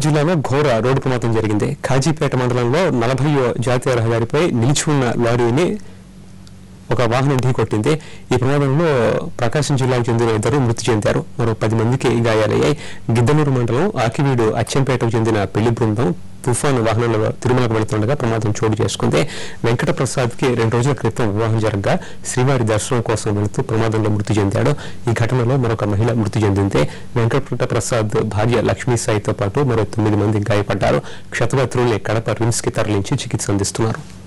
జిల్లాలో ఘోర రోడ్డు ప్రమాదం జరిగింది ఖాజీపేట మండలంలో నలభై జాతీయ రహదారిపై నిలిచి ఉన్న లారీని ఒక వాహనం ఢీకొట్టింది ఈ ప్రమాదంలో ప్రకాశం జిల్లాకు చెందిన ఇద్దరు మృతి చెందారు మరో పది మందికి గాయాలయ్యాయి గిద్దలూరు మండలం ఆకివీడు అచ్చంపేటకు చెందిన పెళ్లి బృందం తుఫాను వాహనంలో తిరుమలకు వెళుతుండగా ప్రమాదం చోటు చేసుకుంది వెంకట ప్రసాద్ కి రెండు రోజుల క్రితం వివాహం జరగగా శ్రీవారి దర్శనం కోసం వెళుతూ ప్రమాదంలో మృతి చెందాడు ఈ ఘటనలో మరొక మహిళ మృతి చెందింది వెంకట ప్రసాద్ భార్య లక్ష్మీ సాయితో పాటు మరో తొమ్మిది మంది గాయపడ్డారు క్షతగాత్రుల్ని కడప రిమ్స్ కి తరలించి చికిత్స అందిస్తున్నారు